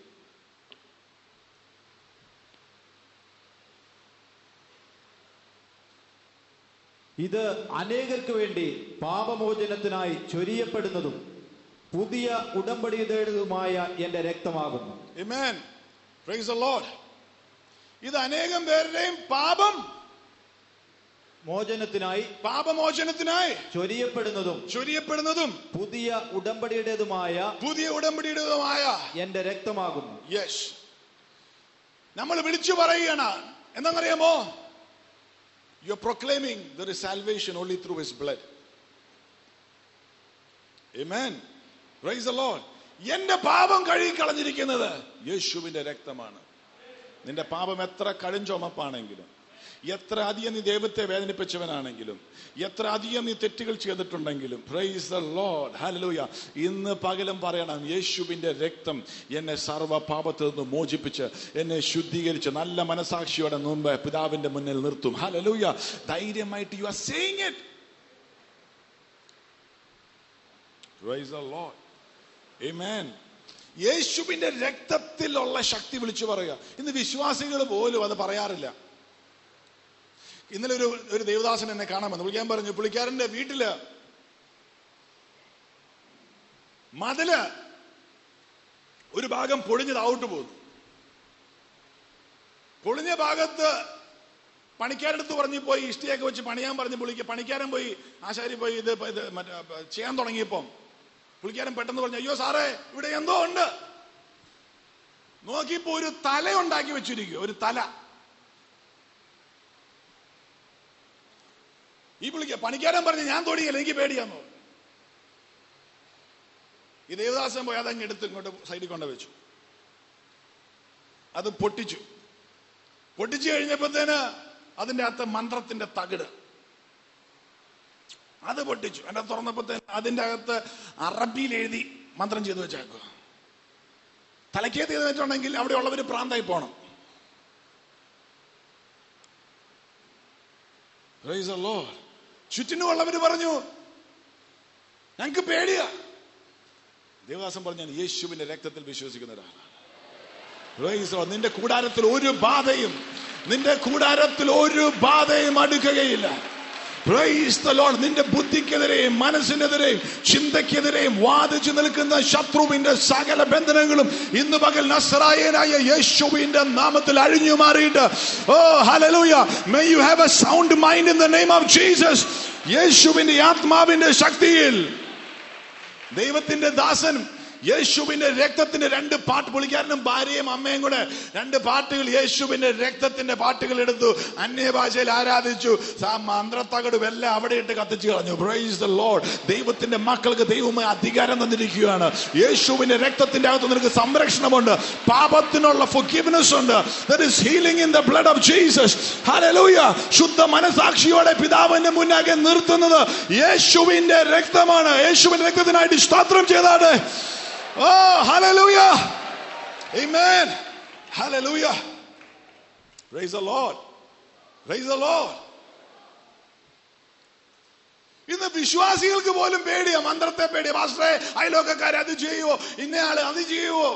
ഇത് അനേകർക്ക് വേണ്ടി പാപമോചനത്തിനായി ചൊരിയപ്പെടുന്നതും പുതിയ ഉടമ്പടിയുടേതുമായ എന്റെ രക്തമാകുന്നു Amen. Praise the Lord. ഇത് അനേകം പേരുടെയും പാപം മോചനത്തിനായി പാപമോചനത്തിനായി ചൊരിയപ്പെടുന്നതും ചൊരിയപ്പെടുന്നതും പുതിയ ഉടമ്പടിയുടേതുമായ പുതിയ ഉടമ്പടിയുടേതുമായ എന്റെ രക്തമാകുന്നു യെസ് നമ്മൾ വിളിച്ചു പറയുകയാണ് എന്താണെന്നറിയാമോ you are proclaiming there is salvation only through his blood Amen. Praise the Lord. എന്റെ പാപം കഴുകി കളഞ്ഞിരിക്കുന്നത് യേശുവിന്റെ രക്തമാണ് നിന്റെ പാപം എത്ര കടുംചുമപ്പാണെങ്കിലും എത്ര അധികം നീ ദൈവത്തെ വേദനിപ്പിച്ചവനാണെങ്കിലും എത്ര അധികം നീ തെറ്റുകൾ ചെയ്തിട്ടുണ്ടെങ്കിലും പ്രൈസ് ദ ലോഡ് ഹല്ലേലൂയ ഇന്ന് പകലും പറയണം യേശുവിന്റെ രക്തം എന്നെ സർവ്വ പാപത്തിൽ നിന്ന് മോചിപ്പിച്ച് എന്നെ ശുദ്ധീകരിച്ച് നല്ല മനസാക്ഷിയോടെ മുമ്പ് പിതാവിന്റെ മുന്നിൽ നിർത്തും ഹല്ലേലൂയ ധൈര്യമായിട്ട് you are saying it praise the Lord Amen. യേശുവിന്റെ രക്തത്തിലുള്ള ശക്തി വിളിച്ചു പറയുക ഇന്ന് വിശ്വാസികൾ പോലും അത് പറയാറില്ല ഇന്നലെ ഒരു ഒരു ദേവദാസൻ എന്നെ കാണാൻ വന്നു വിളിക്കാൻ പറഞ്ഞു പുള്ളിക്കാരന്റെ വീട്ടില് മതില് ഒരു ഭാഗം പൊളിഞ്ഞത് ഔട്ട് പോകുന്നു പൊളിഞ്ഞ ഭാഗത്ത് പണിക്കാരടുത്ത് പറഞ്ഞു പോയി ഇഷ്ടിയൊക്കെ വെച്ച് പണിയാൻ പറഞ്ഞ് പുള്ളിക്ക് പണിക്കാരൻ പോയി ആശാരി പോയി ഇത് ഇപ്പൊ ഇത് മറ്റേ പ- ചെയ്യാൻ തുടങ്ങിയപ്പം പുള്ളിക്കാരൻ പെട്ടെന്ന് പറഞ്ഞു അയ്യോ സാറേ ഇവിടെ എന്തോ ഉണ്ട് നോക്കിയപ്പോ ഒരു തല ഉണ്ടാക്കി വെച്ചിരിക്കുക ഒരു തല ഈ പുള്ളിക്ക് പണിക്കാരൻ പറഞ്ഞു ഞാൻ തൊടിയല്ല എനിക്ക് പേടിയാന്ന് പറഞ്ഞു ഈ ദേവദാസൻ പോയി അതങ്ങ് എടുത്ത് ഇങ്ങോട്ട് സൈഡിൽ കൊണ്ട് വെച്ചു അത് പൊട്ടിച്ചു പൊട്ടിച്ചു കഴിഞ്ഞപ്പോഴത്തേന് അതിന്റെ അകത്ത് മന്ത്രത്തിന്റെ തകിട് അത് പൊട്ടിച്ചു എന്നെ തുറന്നപ്പോഴത്തേന് അതിന്റെ അകത്ത് അറബിയിൽ എഴുതി മന്ത്രം ചെയ്തു വെച്ചേക്കുക തലക്കേത്ത് ചെയ്ത് വെച്ചിട്ടുണ്ടെങ്കിൽ അവിടെ ഉള്ളവര് പ്രാന്തായി പോണം Praise the Lord. ചുറ്റിനുമുള്ളവര് പറഞ്ഞു ഞങ്ങൾക്ക് പേടിയാ ദേവദാസം പറഞ്ഞു ഞാൻ യേശുവിന്റെ രക്തത്തിൽ വിശ്വസിക്കുന്ന ഒരാളാണ് Praise the Lord. നിന്റെ കൂടാരത്തിൽ ഒരു ബാധയും നിന്റെ കൂടാരത്തിൽ ഒരു ബാധയും അടുക്കുകയില്ല Praise the Lord. നിന്റെ ബുദ്ധിക്കെതിരെയും മനസ്സിനെതിരെയും ചിന്തക്കെതിരെയും വാദിച്ചു നിൽക്കുന്ന ശത്രുവിന്റെ സകല ബന്ധനങ്ങളും ഇന്ന് പകൽ നസ്രായനായ യേശുവിന്റെ നാമത്തിൽ അഴിഞ്ഞു മാറിയിട്ട് oh hallelujah may you have a sound mind in the name of Jesus യേശുവിന്റെ ആത്മാവിന്റെ ശക്തിയിൽ ദൈവത്തിന്റെ ദാസൻ യേശുവിന്റെ രക്തത്തിന്റെ രണ്ട് പാട്ട് പുള്ളിക്കാരനും ഭാര്യയും അമ്മയും കൂടെ രണ്ട് പാട്ടുകൾ യേശുവിന്റെ രക്തത്തിന്റെ പാട്ടുകൾ എടുത്തു അന്യഭാഷയിൽ ആരാധിച്ചു ആ മന്ത്രത്തകടും എല്ലാം അവിടെ ഇട്ട് കത്തിച്ചു കളഞ്ഞു പ്രൈസ് ദ ലോർഡ് ദൈവത്തിന്റെ മക്കൾക്ക് ദൈവമായി അധികാരം തന്നിരിക്കുകയാണ് യേശുവിന്റെ രക്തത്തിന്റെ അകത്ത് നിനക്ക് സംരക്ഷണമുണ്ട് പാപത്തിനുള്ള forgiveness ഉണ്ട് there is healing in the blood of Jesus hallelujah ശുദ്ധ മനസാക്ഷിയോടെ പിതാവിന്റെ മുന്നാകെ നിർത്തുന്നത് യേശുവിന്റെ രക്തമാണ് യേശുവിന്റെ രക്തത്തിനായിട്ട് സ്തോത്രം ചെയ്താണ് oh hallelujah amen hallelujah praise the Lord praise the Lord ഇന്ന് വിശ്വാസികൾക്ക് പോലും പേടിയാ മന്ത്രത്തെ പേടിയാ പാസ്റ്ററെ അയലോക്കക്കാരെ അത് ചെയ്യുവോ ഇന്നയാള് അത് ചെയ്യുവോ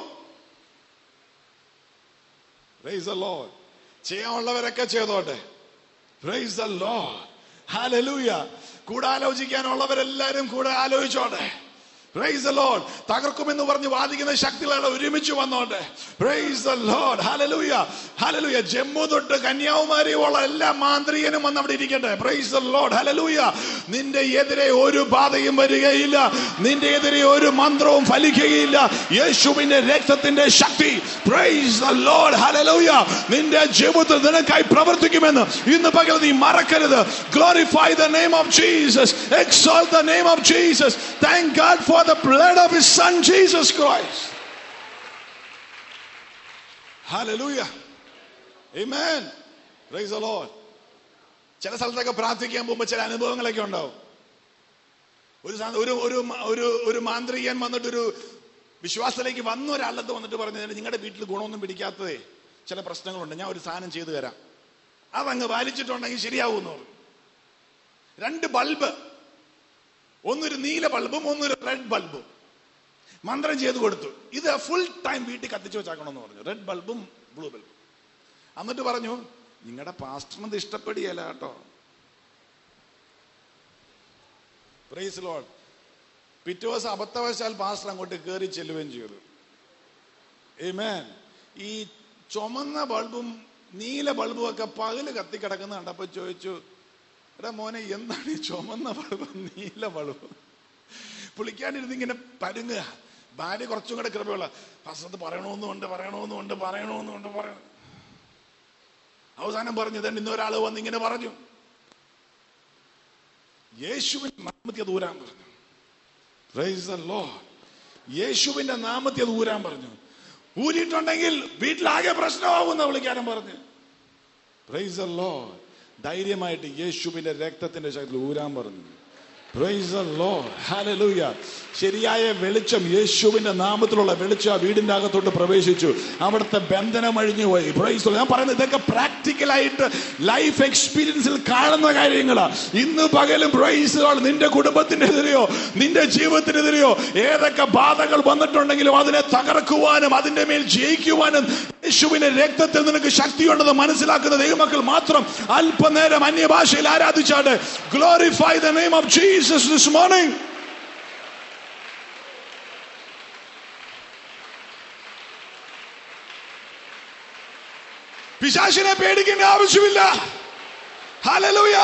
പ്രൈസ് ദ ലോർഡ് ചെയ്യാനുള്ളവരൊക്കെ ചെയ്തോട്ടെ പ്രൈസ് ദ ലോർഡ് ഹല്ലേലൂയ കൂടെ ആലോചിക്കാനുള്ളവരെല്ലാരും കൂടെ ആലോചിച്ചോട്ടെ പ്രൈസ് ദ ലോർഡ് തകർക്കുമെന്ന് പറഞ്ഞ് വാദിക്കുന്ന ശക്തികളെ ഒരുമിച്ച് വന്നോട്ടെ praise the Lord hallelujah hallelujah Jammu തൊട്ട് കന്യാകുമാരി ഉള്ള എല്ലാ മാന്ത്രികനും വന്ന് അവിടെ ഇരിക്കട്ടെ പ്രൈസ് ദ ലോർഡ് ഹല്ലേലൂയ നിന്റെ എതിരെ ഒരു ബാധയും വരികയില്ല നിന്റെ എതിരെ ഒരു മന്ത്രവും ഫലിക്കുകയില്ല യേശുവിന്റെ രക്തത്തിന്റെ ശക്തി പ്രൈസ് ദ ലോർഡ് ഹല്ലേലൂയ നിന്റെ ജീവിതത്തിൽ നിനക്കായി പ്രവർത്തിക്കുമെന്ന് ഇന്ന് പകൽ നീ മറക്കരുത് glorify the name of Jesus exalt the name of Jesus thank God for the blood of his son Jesus Christ hallelujah amen praise the Lord ചില സ്ഥലത്തൊക്കെ പ്രാർത്ഥിക്കാൻ പോകുമ്പോൾ ചില അനുഭവങ്ങളൊക്കെ ഉണ്ടാവും ഒരു സാ- ഒരു ഒരു മ- ഒരു ഒരു മാന്ത്രികൻ വന്നിട്ടൊരു വിശ്വാസത്തിലേക്ക് വന്ന ഒരാളത്ത് വന്നിട്ട് പറഞ്ഞു നിങ്ങളുടെ വീട്ടിൽ ഗുണമൊന്നും പിടിക്കാത്തതേ ചില പ്രശ്നങ്ങളുണ്ട് ഞാൻ ഒരു സാധനം ചെയ്തു തരാം അതങ്ങ് പാലിച്ചിട്ടുണ്ടെങ്കിൽ ശരിയാവുമെന്ന് പറഞ്ഞു രണ്ട് ബൾബ് ഒന്നൊരു നീല ബൾബും ഒന്നൊരു റെഡ് ബൾബും മന്ത്രം ചെയ്ത് കൊടുത്തു ഇത് ഫുൾ ടൈം വീട്ടിൽ കത്തിച്ചു വെച്ചാക്കണമെന്ന് പറഞ്ഞു റെഡ് ബൾബും ബ്ലൂ ബൾബും എന്നിട്ട് പറഞ്ഞു നിങ്ങളുടെ പാസ്റ്ററിനത് ഇഷ്ടപ്പെടുകയല്ല കേട്ടോ പ്രൈസ് ലോഡ് പിറ്റേ ദിവസം അബദ്ധവശാൽ പാസ്റ്റർ അങ്ങോട്ട് കയറി ചെല്ലുകയും ചെയ്തു ഏമേൻ ഈ ചുമന്ന ബൾബും നീല ബൾബും ഒക്കെ പകല് കത്തിക്കിടക്കുന്ന കണ്ടപ്പോ ചോദിച്ചു എടാ മോനെ എന്താണ് ഈ ചുമന്ന ബൾബും നീല ബൾബും പുളിക്കാനിരുന്ന് ഇങ്ങനെ പരുങ്ങുക ഭാര്യ കുറച്ചും കൂടെ കൃപയുള്ള ഫസ്റ്റ് പറയണമെന്നുണ്ട് പറയണമെന്നുണ്ട് പറയണമെന്നുണ്ട് പറയണം അവസാനം പറഞ്ഞു ഇതണ്ട് ഇന്നൊരാൾ വന്ന് ഇങ്ങനെ പറഞ്ഞു യേശുവിന്റെ നാമത്തെ അത് ഊരാൻ പറഞ്ഞു Praise the Lord. യേശുവിന്റെ നാമത്തെ അത് ഊരാൻ പറഞ്ഞു ഊരിയിട്ടുണ്ടെങ്കിൽ വീട്ടിലാകെ പ്രശ്നമാകുന്ന വിളിക്കാനും പറഞ്ഞു പ്രൈസ് the Lord. ധൈര്യമായിട്ട് യേശുവിന്റെ രക്തത്തിന്റെ ശക്തി ഊരാൻ പറഞ്ഞു Praise the Lord. Hallelujah. ശരിയായ വെളിച്ചം യേശുവിന്റെ നാമത്തിലുള്ള വെളിച്ചം ആ വീടിന്റെ അകത്തോട്ട് പ്രവേശിച്ചു അവിടുത്തെ ബന്ധനം അഴിഞ്ഞു പോയി Praise the Lord. ഞാൻ പറയുന്നത് ഇതൊക്കെ പ്രാക്ടിക്കലായിട്ട് ലൈഫ് എക്സ്പീരിയൻസിൽ കാണുന്ന കാര്യങ്ങളാ ഇന്ന് പകലും പ്രൈസ് the Lord. നിന്റെ കുടുംബത്തിനെതിരെയോ നിന്റെ ജീവിതത്തിനെതിരെയോ ഏതൊക്കെ ബാധകൾ വന്നിട്ടുണ്ടെങ്കിലും അതിനെ തകർക്കുവാനും അതിന്റെ മേൽ ജയിക്കുവാനും യേശുവിന്റെ രക്തത്തിൽ നിനക്ക് ശക്തിയുണ്ടെന്ന് മനസ്സിലാക്കുന്ന ദൈവമക്കൾ മാത്രം അല്പനേരം അന്യഭാഷയിൽ ആരാധിച്ചാണ് glorify the name of Jesus this morning പിശാശിനെ പേടിക്കേണ്ട ആവശ്യമില്ല hallelujah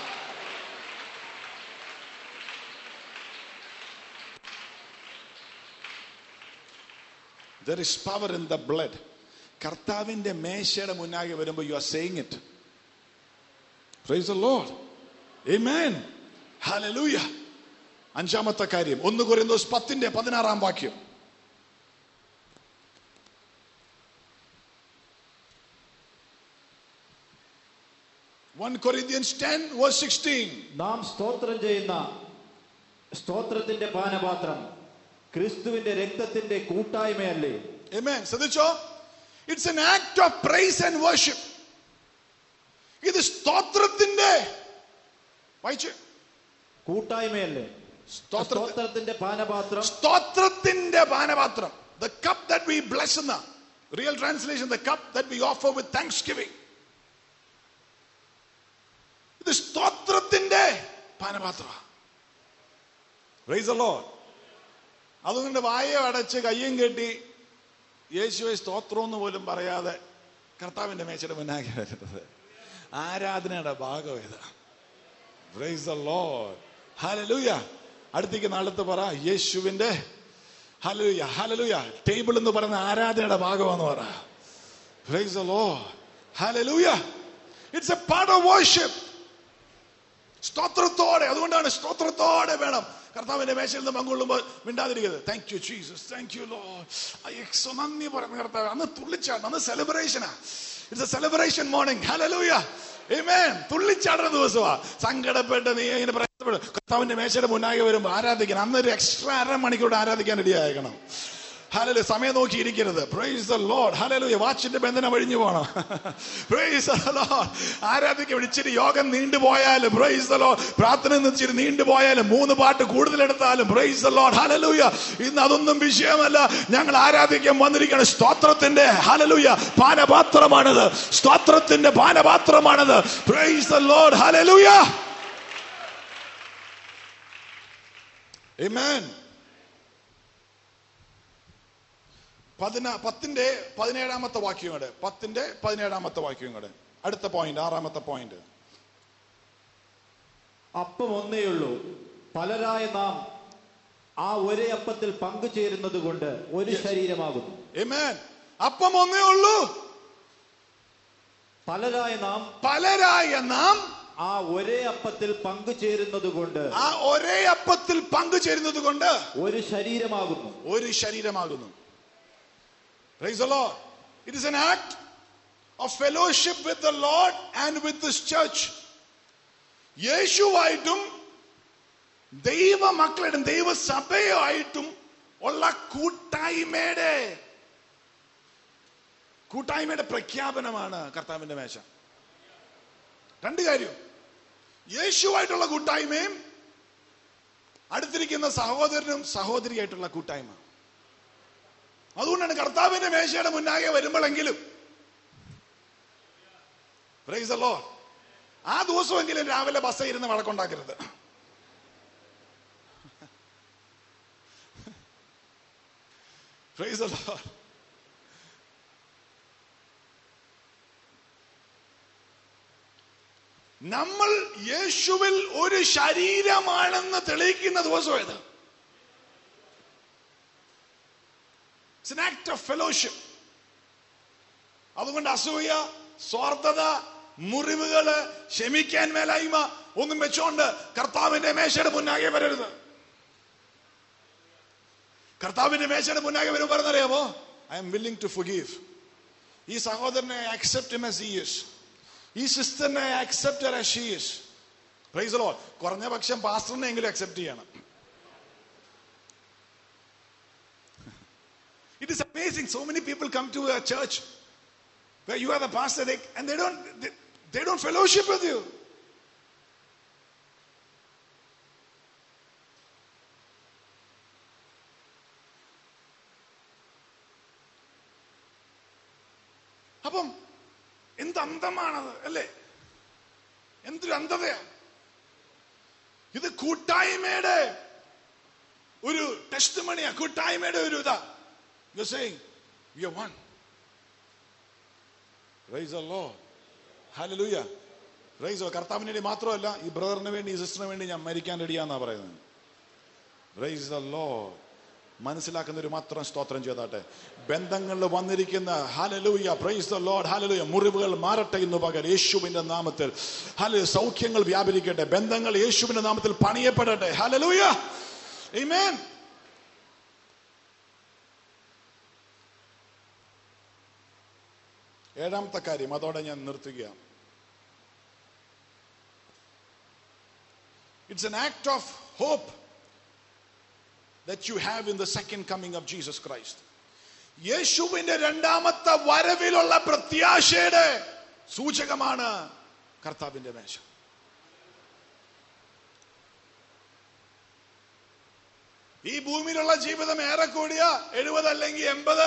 There is power in the blood. കർത്താവിന്റെ മേശയുടെ മുന്നാകെ വരുമ്പോൾ you are saying it praise the Lord amen hallelujah അഞ്ചാമത്തെ കാര്യം ഒന്ന് കൊരിന്തോസ് പത്തിന്റെ പതിനാറാം വാക്യം one Corinthians ten verse sixteen നാം സ്തോത്രം ചെയ്യുന്ന സ്തോത്രത്തിന്റെ പാനപാത്രം ക്രിസ്തുവിന്റെ രക്തത്തിന്റെ കൂട്ടായ്മയല്ലേ Amen. ശ്രദ്ധിച്ചോ it's an act of praise and worship ഇത് സ്തോത്രത്തിന്റെ വായിച്ചു കൂട്ടായ്മയല്ലേ സ്തോത്ര സ്തോത്രത്തിന്റെ പാനപാത്രം സ്തോത്രത്തിന്റെ പാനപാത്രം the cup that we bless എന്ന real translation the cup that we offer with thanksgiving ഇത് സ്തോത്രത്തിന്റെ പാനപാത്രമാണ് Praise the Lord. അതുകൊണ്ട് വായ അടച്ച് കയ്യും കെട്ടി യേശുവെ സ്തോത്രം എന്ന് പോലും പറയാതെ കർത്താവിന്റെ മേച്ചയുടെ മുന്നാകെ വരുന്നത് ആരാധനയുടെ ഭാഗം ഇത് Praise the Lord. Hallelujah. അടുത്തേക്ക് നാളത്തെ പറ യേശുവിന്റെ ഹലലുയ ഹലലുയ ടേബിൾ എന്ന് പറയുന്ന ആരാധനയുടെ ഭാഗമാണെന്ന് പറ Praise the Lord. Hallelujah. It's a part of worship. സ്തോത്രത്തോടെ അതുകൊണ്ടാണ് സ്തോത്രത്തോടെ വേണം കർത്താവിന്റെ മേശയിൽ നിന്ന് പങ്കുകൊള്ളുമ്പോൾ മിണ്ടാതിരിക്കുന്നത് thank you Jesus thank you Lord എക്സോ നന്ദി പറയുന്ന കർത്താവ് അന്ന് തുള്ളിച്ചാടണം അന്ന് സെലിബ്രേഷനാ it's a celebration morning hallelujah Amen. തുള്ളിച്ചാടുന്ന ദിവസമാ സങ്കടപ്പെട്ട് നീ ഇങ്ങനെ പ്രയാസപ്പെടും കർത്താവിന്റെ മേശയുടെ മുന്നാകെ വരുമ്പോൾ ആരാധിക്കണം അന്നൊരു എക്സ്ട്രാ അര മണിക്കൂർ ആരാധിക്കാൻ റെഡി ആയിരിക്കണം ഹലലു സമയം നോക്കി ഇരിക്കരുത് പ്രൈസ് ദ ലോർഡ് ഹലലു വാച്ചിന്റെ ബന്ധനം ഒഴിഞ്ഞു പോകണം പ്രൈസ് ദ ലോർഡ് ആരാധിക്കും ഇച്ചിരി യോഗം നീണ്ടുപോയാലും പ്രൈസ് ദ ലോർഡ് പ്രാർത്ഥന ഇച്ചിരി നീണ്ടുപോയാലും മൂന്ന് പാട്ട് കൂടുതൽ എടുത്താലും പ്രൈസ് ദ ലോർഡ് ഹലലൂയ ഇന്ന് അതൊന്നും വിഷയമല്ല ഞങ്ങൾ ആരാധിക്കാൻ വന്നിരിക്കണം സ്തോത്രത്തിന്റെ ഹലലൂയ പാനപാത്രമാണിത് സ്തോത്രത്തിന്റെ പാനപാത്രമാണിത് praise the Lord hallelujah Amen. പതിന പത്തിന്റെ പതിനേഴാമത്തെ വാക്യം കൂടെ പത്തിന്റെ പതിനേഴാമത്തെ വാക്യം കൂടെ അടുത്ത പോയിന്റ് ആറാമത്തെ പോയിന്റ് അപ്പം ഒന്നേയുള്ളൂ പലരായ നാം ആ ഒരേ അപ്പത്തിൽ പങ്കുചേരുന്നത് കൊണ്ട് ഒരു ശരീരമാകുന്നു Amen. അപ്പം ഒന്നേ ഉള്ളൂ പലരായ നാം പലരായ നാം ആ ഒരേ അപ്പത്തിൽ പങ്കുചേരുന്നത് കൊണ്ട് ആ ഒരേ അപ്പത്തിൽ പങ്കുചേരുന്നത് കൊണ്ട് ഒരു ശരീരമാകുന്നു ഒരു ശരീരമാകുന്നു Praise the Lord. It is an act of fellowship with the Lord and with His church. യേശുവായിട്ടും ദൈവ മക്കളുടെ ദൈവസഭയുമായിട്ടും ഉള്ള കൂട്ടായ്മയുടെ കൂട്ടായ്മയുടെ പ്രഖ്യാപനമാണ് കർത്താവിന്റെ മേശ രണ്ട് കാര്യം യേശുവായിട്ടുള്ള കൂട്ടായ്മയും അടുത്തിരിക്കുന്ന സഹോദരനും സഹോദരിയായിട്ടുള്ള കൂട്ടായ്മ അതുകൊണ്ടാണ് കർത്താവിന്റെ മേശയുടെ മുന്നാകെ വരുമ്പോഴെങ്കിലും Praise the Lord. ആ ദിവസമെങ്കിലും രാവിലെ ബസ് ഇരുന്ന് വഴക്കുണ്ടാക്കരുത് Praise the Lord. നമ്മൾ യേശുവിൽ ഒരു ശരീരമാണെന്ന് തെളിയിക്കുന്ന ദിവസം ഇത് it's an act of fellowship അതുകൊണ്ട് അസൂയ സ്വാർത്ഥത മുറിവുകള് ക്ഷമിക്കാൻ മേലായ്മ ഒന്നും വെച്ചോണ്ട് കർത്താവിന്റെ മേശയുടെ മുന്നാകെ വരരുത് കർത്താവിന്റെ മേശയുടെ മുന്നാകെ വരും പറഞ്ഞറിയാമോ I am willing to forgive ഈ സഹോദരനെ accept him as he is ഈ സിസ്റ്ററിനെ accept as she is praise Lord കുറഞ്ഞ പക്ഷം പാസ്റ്ററിനെ എങ്കിലും അക്സെപ്റ്റ് ചെയ്യണം It is amazing. So many people come to a church where you are the pastor they, and they don't they, they don't fellowship with you. അപ്പം എന്ത് അന്തമാണത് അല്ലേ എന്തൊരു അന്ധതയാ ഇത് കൂട്ടായ്മയുടെ ഒരു ടെസ്റ്റ് മണിയാ കൂട്ടായ്മയുടെ ഒരു ഇതാ You're saying, we are one. Praise the Lord. Hallelujah. Praise the Lord. കർത്താവിന് വേണ്ടി മാത്രമല്ല ഈ ബ്രദറിന് വേണ്ടി ഈ സിസ്റ്ററിന് വേണ്ടി ഞാൻ മരിക്കാൻ റെഡിയാന്നാ പറയുന്നത് പ്രൈസ് ദ ലോർഡ് മനസ്സിലാക്കുന്നവർ മാത്രം സ്തോത്രം ചെയ്താട്ടെ ബന്ധങ്ങളിൽ വന്നിരിക്കുന്ന hallelujah praise the Lord hallelujah മുറിവുകൾ മാറട്ടെ എന്ന് പകരം യേശുവിന്റെ നാമത്തിൽ ഹല സൗഖ്യങ്ങൾ വ്യാപരിക്കട്ടെ ബന്ധങ്ങൾ യേശുവിന്റെ നാമത്തിൽ പണിയപ്പെടട്ടെ ഹലലൂയ Amen. ഏഴാമത്തെ കാര്യം അതോടെ ഞാൻ നിർത്തുകയാണ് it's an act of hope that you have in the second coming of Jesus Christ. യേശുവിന്റെ രണ്ടാമത്തെ വരവിലുള്ള പ്രത്യാശയുടെ സൂചകമാണ് കർത്താവിന്റെ മേശ ഈ ഭൂമിയിലുള്ള ജീവിതം ഏറെ കൂടിയ എഴുപത് അല്ലെങ്കിൽ എൺപത്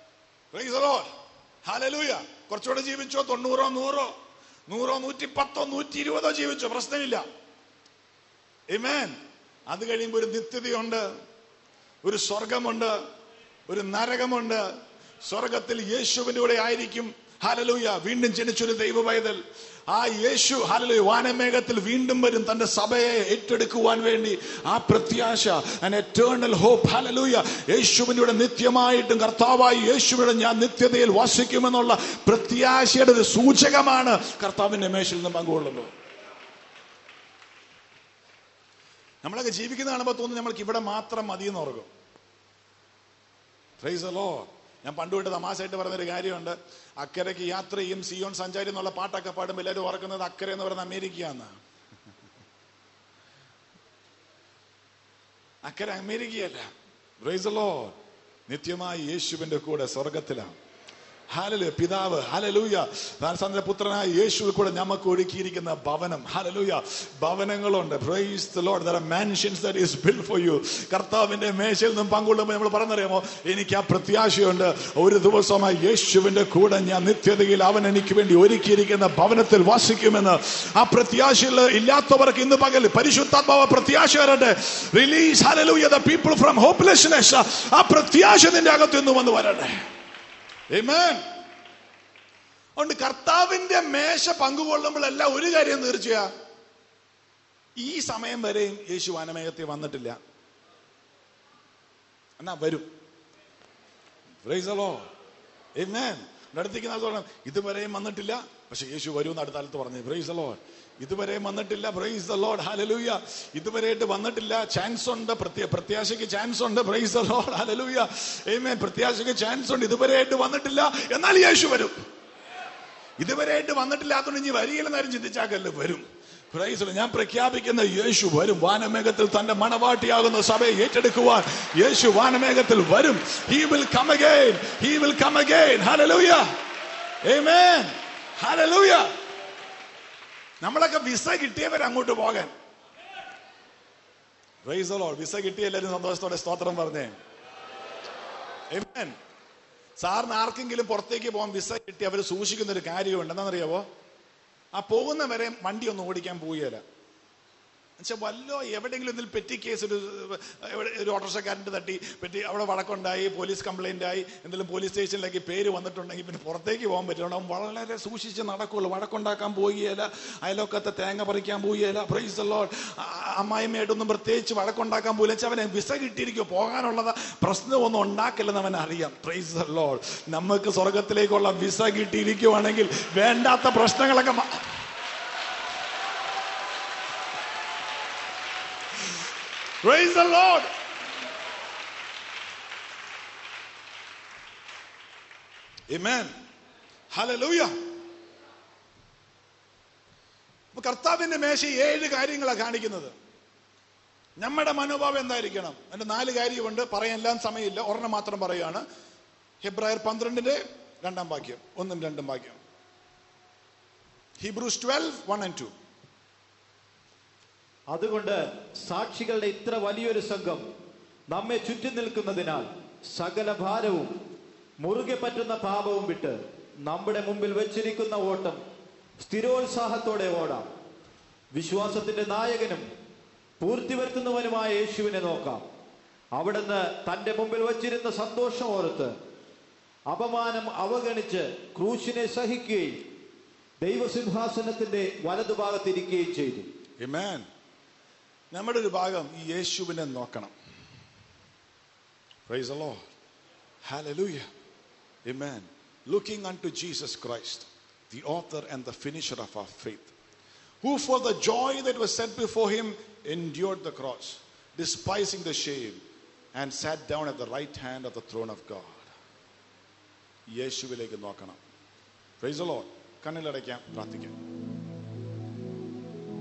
ഹാലലൂയ കുറച്ചുകൂടെ ജീവിച്ചോ തൊണ്ണൂറോ നൂറോ നൂറോ നൂറ്റി പത്തോ നൂറ്റി ഇരുപതോ ജീവിച്ചോ പ്രശ്നമില്ല Amen. അത് കഴിയുമ്പോൾ ഒരു നിത്യതയുണ്ട് ഒരു സ്വർഗമുണ്ട് ഒരു നരകമുണ്ട് സ്വർഗത്തിൽ യേശുവിന്റെ കൂടെ ആയിരിക്കും ഹാലലൂയ വീണ്ടും ജനിച്ചൊരു ദൈവ പൈതൽ ആ യേശു ഹാലലൂയ വാനമേഘത്തിൽ വീണ്ടും വരും തന്റെ സഭയെ ഏറ്റെടുക്കുവാൻ വേണ്ടി ആ പ്രത്യാശ എറ്റേണൽ ഹോപ്പ് ഹാലലൂയ യേശുവിന്റെ കൂടെ നിത്യമായിട്ടും കർത്താവായി യേശുവിടെ ഞാൻ നിത്യതയിൽ വസിക്കുമെന്നുള്ള പ്രത്യാശയുടെ ഒരു സൂചകമാണ് കർത്താവിന്റെ മേശയിൽ നിന്ന് പങ്കുകൊള്ളുന്നത് നമ്മളൊക്കെ ജീവിക്കുന്ന കാണുമ്പോൾ തോന്നുന്നു നമ്മൾക്ക് ഇവിടെ മാത്രം മതി എന്ന് ഓർക്കും Praise the Lord. ഞാൻ പണ്ട് തൊട്ട് തമാശയായിട്ട് പറഞ്ഞൊരു കാര്യമുണ്ട് അക്കരയ്ക്ക് യാത്ര ചെയ്യും സിയോൺ സഞ്ചാരി എന്നുള്ള പാട്ടൊക്കെ പാടുമ്പോൾ എല്ലാവരും ഓർക്കുന്നത് അക്കരെ എന്ന് പറയുന്ന അമേരിക്കയാണ് അക്കരെ അമേരിക്കയല്ല Praise the Lord. നിത്യമായി യേശുവിന്റെ കൂടെ സ്വർഗത്തിലാണ് ഹാലലു പിതാവ് ഹലലൂയ ദാനസാന്ദ്ര പുത്രനായ യേശുവിൽ കൂടെ നമുക്ക് ഒരുക്കിയിരിക്കുന്ന ഭവനം ഹലലൂയ ഭവനങ്ങളുണ്ട് praise the Lord there are mansions that is build for you കർത്താവിന്റെ മേശയിൽ നിന്നും പങ്കുകൊള്ളുമ്പോൾ നമ്മൾ പറഞ്ഞറിയാമോ എനിക്ക് ആ പ്രത്യാശയുണ്ട് ഒരു ദിവസമായി യേശുവിന്റെ കൂടെ ഞാൻ നിത്യതയിൽ അവൻ എനിക്ക് വേണ്ടി ഒരുക്കിയിരിക്കുന്ന ഭവനത്തിൽ വസിക്കുമെന്ന് ആ പ്രത്യാശയിൽ ഇല്ലാത്തവർക്ക് ഇന്ന് പകൽ പരിശുദ്ധാത്മാവ് പ്രത്യാശ വരട്ടെ release hallelujah the people from hopelessness ആ പ്രത്യാശ നിന്റെ അകത്ത് നിന്ന് വന്ന് വരട്ടെ Amen. അതുകൊണ്ട് കർത്താവിന്റെ മേശ പങ്കുകൊള്ളുമ്പോഴെല്ലാം ഒരു കാര്യം തീർച്ചയാ ഈ സമയം വരെയും യേശു വനമേഘത്തിൽ വന്നിട്ടില്ല എന്നാ വരും Praise the Lord. Amen. ഇവിടെ അടുത്തേക്ക് നാൾ പറഞ്ഞു ഇതുവരെയും വന്നിട്ടില്ല പക്ഷെ യേശു വരും എന്ന് അടുത്ത കാലത്ത് പറഞ്ഞു പ്രൈസ് ലോഡ് ഇതുവരെയും വന്നിട്ടില്ല പ്രൈസ് ദ ലോഡ് ഹലലൂയ ഇതുവരെയായിട്ട് വന്നിട്ടില്ല ചാൻസ് ഉണ്ട് പ്രത്യ പ്രത്യാശയ്ക്ക് ചാൻസ് ഉണ്ട് പ്രൈസ് ദ ലോഡ് ഹലലൂയ ഏമേ പ്രത്യാശയ്ക്ക് ചാൻസ് ഉണ്ട് ഇതുവരെയായിട്ട് വന്നിട്ടില്ല എന്നാൽ യേശു വരും ഇതുവരെയായിട്ട് വന്നിട്ടില്ലാത്തതുകൊണ്ട് ഇനി വരികയില്ലെന്നാരും ചിന്തിച്ചാക്കല്ലോ വരും Praise the Lord. ഞാൻ പ്രഖ്യാപിക്കുന്ന യേശു വരും വാനമേഘത്തിൽ തന്റെ മണവാട്ടിയാകുന്ന സഭയെ ഏറ്റെടുക്കുവാൻ യേശു വാനമേഘത്തിൽ വരും he will come again he will come again hallelujah amen hallelujah നമ്മളൊക്കെ വിസ കിട്ടിയവർ അങ്ങോട്ട് പോകാൻ Praise the Lord. വിസ കിട്ടിയ എല്ലാവരും സന്തോഷത്തോടെ സ്തോത്രം പറഞ്ഞേ Amen. സാറിന് ആർക്കെങ്കിലും പുറത്തേക്ക് പോകാൻ വിസ കിട്ടി അവർ സൂക്ഷിക്കുന്ന ഒരു കാര്യമുണ്ട് എന്താണെന്നറിയാവോ ആ പോകുന്നവരെ വണ്ടി ഒന്നും ഓടിക്കാൻ പോവുകയില്ല എന്നുവെച്ചാൽ വല്ലോ എവിടെയെങ്കിലും ഇതിൽ പെറ്റി കേസ് ഒരു എവിടെ ഒരു ഓട്ടോറിക്ഷക്കാരൻ്റെ തട്ടി പെറ്റി അവിടെ വഴക്കുണ്ടായി പോലീസ് കംപ്ലൈന്റ് ആയി എന്തെങ്കിലും പോലീസ് സ്റ്റേഷനിലേക്ക് പേര് വന്നിട്ടുണ്ടെങ്കിൽ പിന്നെ പുറത്തേക്ക് പോകാൻ പറ്റില്ല അവൻ വളരെ സൂക്ഷിച്ച് നടക്കുള്ളൂ വഴക്കുണ്ടാക്കാൻ പോവുകയില്ല അയലോക്കത്തെ തേങ്ങ പറിക്കാൻ പോവുകയില്ല പ്രൈസ് ലോഡ് അമ്മായിമ്മയായിട്ടൊന്നും പ്രത്യേകിച്ച് വഴക്കുണ്ടാക്കാൻ പോയില്ല വെച്ചാൽ അവനെ വിസ കിട്ടിയിരിക്കും പോകാനുള്ളത് പ്രശ്നമൊന്നും ഉണ്ടാക്കില്ലെന്ന് അവൻ അറിയാം പ്രൈസ് ലോഡ് നമുക്ക് സ്വർഗത്തിലേക്കുള്ള വിസ കിട്ടിയിരിക്കുവാണെങ്കിൽ വേണ്ടാത്ത പ്രശ്നങ്ങളൊക്കെ മ- Praise the Lord. Amen. Hallelujah. അപ്പൊ കർത്താവിന്റെ മേശ ഏഴ് കാര്യങ്ങളാണ് കാണിക്കുന്നത് നമ്മുടെ മനോഭാവം എന്തായിരിക്കണം എന്റെ നാല് കാര്യമുണ്ട് പറയാൻ എല്ലാം സമയമില്ല ഒരെണ്ണം മാത്രം പറയുകയാണ് ഹെബ്രായർ പന്ത്രണ്ടിന്റെ രണ്ടാം വാക്യം ഒന്നും രണ്ടും വാക്യം Hebrews twelve one and two അതുകൊണ്ട് സാക്ഷികളുടെ ഇത്ര വലിയൊരു സംഘം നമ്മെ ചുറ്റി നിൽക്കുന്നതിനാൽ സകല ഭാരവും മുറുകെ പറ്റുന്ന പാപവും വിട്ട് നമ്മുടെ മുമ്പിൽ വെച്ചിരിക്കുന്ന ഓട്ടം സ്ഥിരോത്സാഹത്തോടെ ഓടാം വിശ്വാസത്തിന്റെ നായകനും പൂർത്തി വരുത്തുന്നവനുമായ യേശുവിനെ നോക്കാം അവിടുന്ന് തന്റെ മുമ്പിൽ വച്ചിരുന്ന സന്തോഷം ഓർത്ത് അപമാനം അവഗണിച്ച് ക്രൂശിനെ സഹിക്കുകയും ദൈവസിംഹാസനത്തിന്റെ വലതുഭാഗത്തിരിക്കുകയും ചെയ്തു Amen. നമ്മുടെ ഒരു ഭാഗം ഈ യേശുവിനെ നോക്കണം Praise the Lord. Hallelujah. Amen. Looking unto Jesus Christ, the author and the finisher of our faith, who for the joy that was set before him endured the cross, despising the shame, and sat down at the right hand of the throne of God. യേശുവിലേക്ക് നോക്കണം price load കണ്ണിലടയ്ക്കാം പ്രാർത്ഥിക്കാം